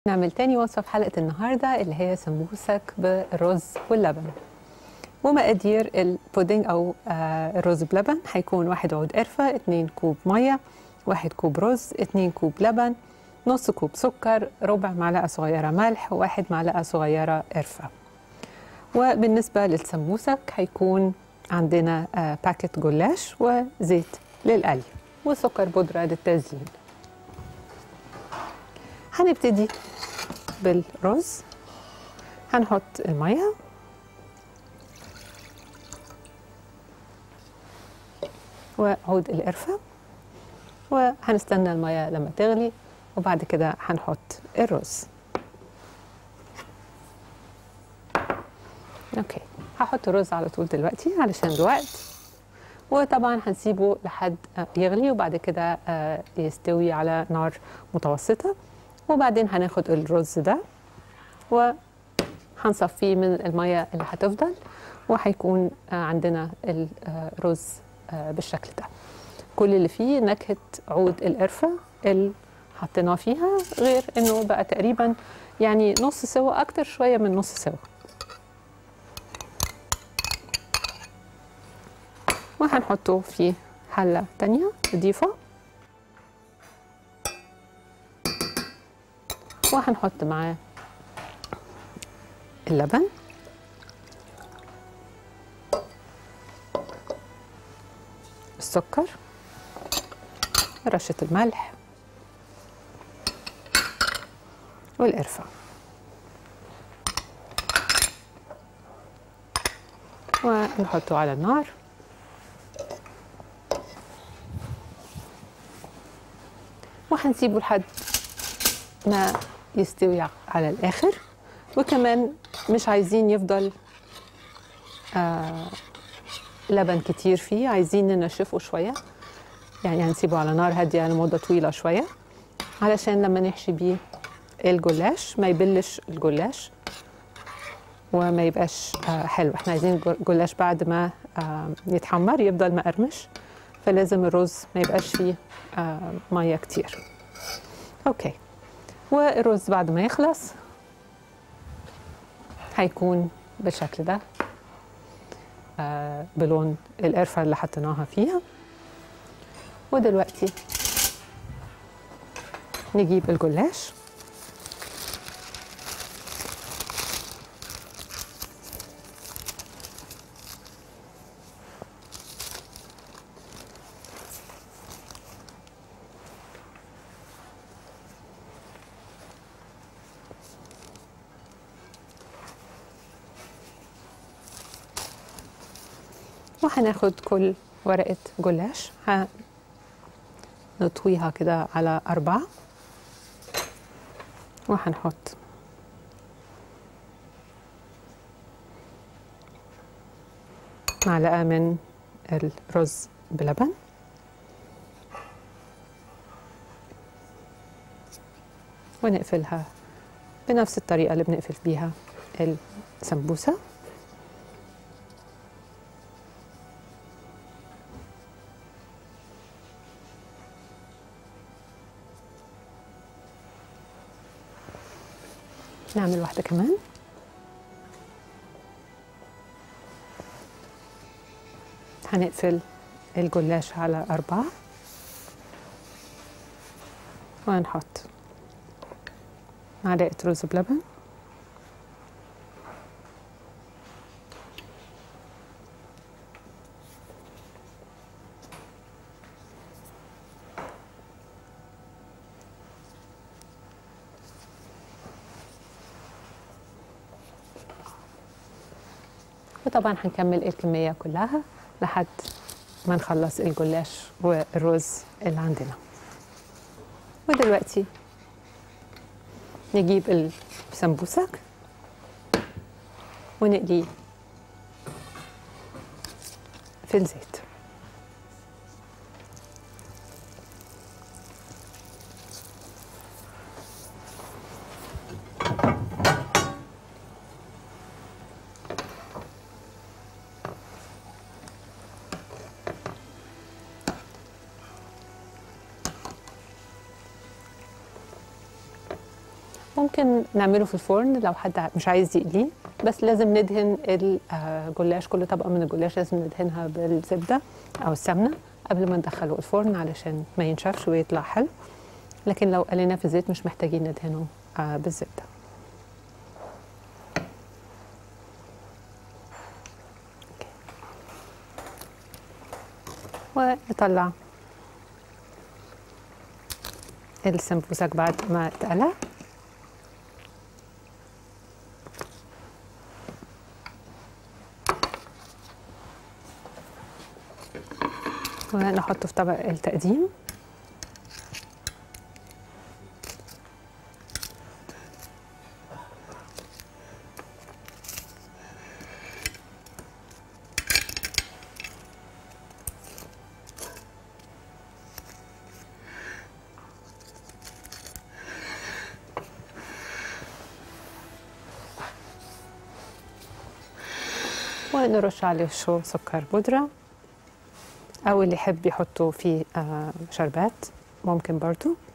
نعمل تاني وصفة في حلقة النهاردة اللي هي سمبوسك بالرز واللبن ومقادير البودنج أو آه، الرز بلبن هيكون واحد عود قرفة اتنين كوب مية واحد كوب رز اتنين كوب لبن نص كوب سكر ربع معلقة صغيرة ملح وواحد معلقة صغيرة قرفة وبالنسبة للسمبوسك هيكون عندنا آه، باكت جلاش وزيت للقلي وسكر بودرة للتزيين هنبتدي بالرز هنحط المية وعود القرفة وهنستنى المية لما تغلي وبعد كده هنحط الرز اوكي هحط الرز على طول دلوقتي علشان الوقت وطبعا هنسيبه لحد آه، يغلي وبعد كده آه، يستوي على نار متوسطة وبعدين هناخد الرز ده وهنصفيه من المية اللي هتفضل وهيكون آه، عندنا الرز آه، بالشكل ده كل اللي فيه نكهة عود القرفة اللي حطيناه فيها غير انه بقى تقريبا يعني نص سوا اكتر شوية من نص سوا وهنحطه في حلة تانية نضيفة وهنحط معاه اللبن السكر رشة الملح والقرفة ونحطه على النار وهنسيبه لحد ما يستوي على الآخر وكمان مش عايزين يفضل آه لبن كتير فيه عايزين ننشفه شوية يعني هنسيبه على نار هادية لمدة طويلة شوية علشان لما نحشي بيه الجلاش ما يبلش الجلاش وما يبقاش آه حلو احنا عايزين الجلاش بعد ما آه يتحمر يفضل مقرمش فلازم الرز ما يبقاش فيه آه ميه كتير اوكي والرز بعد ما يخلص هيكون بالشكل ده آه بلون القرفة اللي حطيناها فيها ودلوقتي نجيب الجلاش وهناخد كل ورقة جلاش هنطويها كده على أربعة وهنحط معلقة من الرز بلبن ونقفلها بنفس الطريقة اللي بنقفل بيها السمبوسة نعمل واحدة كمان هنقفل الجلاش على أربعة وهنحط معلقة رز بلبن وطبعا هنكمل الكمية كلها لحد ما نخلص الجلاش والرز اللي عندنا ودلوقتي نجيب السمبوسك ونقليه في الزيت ممكن نعمله في الفرن لو حد مش عايز يقليه بس لازم ندهن الجلاش كل طبقه من الجلاش لازم ندهنها بالزبده او السمنه قبل ما ندخله الفرن علشان ما ينشفش ويطلع حلو لكن لو قليناه في الزيت مش محتاجين ندهنه آه، بالزبده ونطلع السمبوسك بعد ما اتقلى ونحطه في طبق التقديم ونرش عليه شو سكر بودرة أو اللي يحب يحطوا فيه آه، شربات ممكن برضو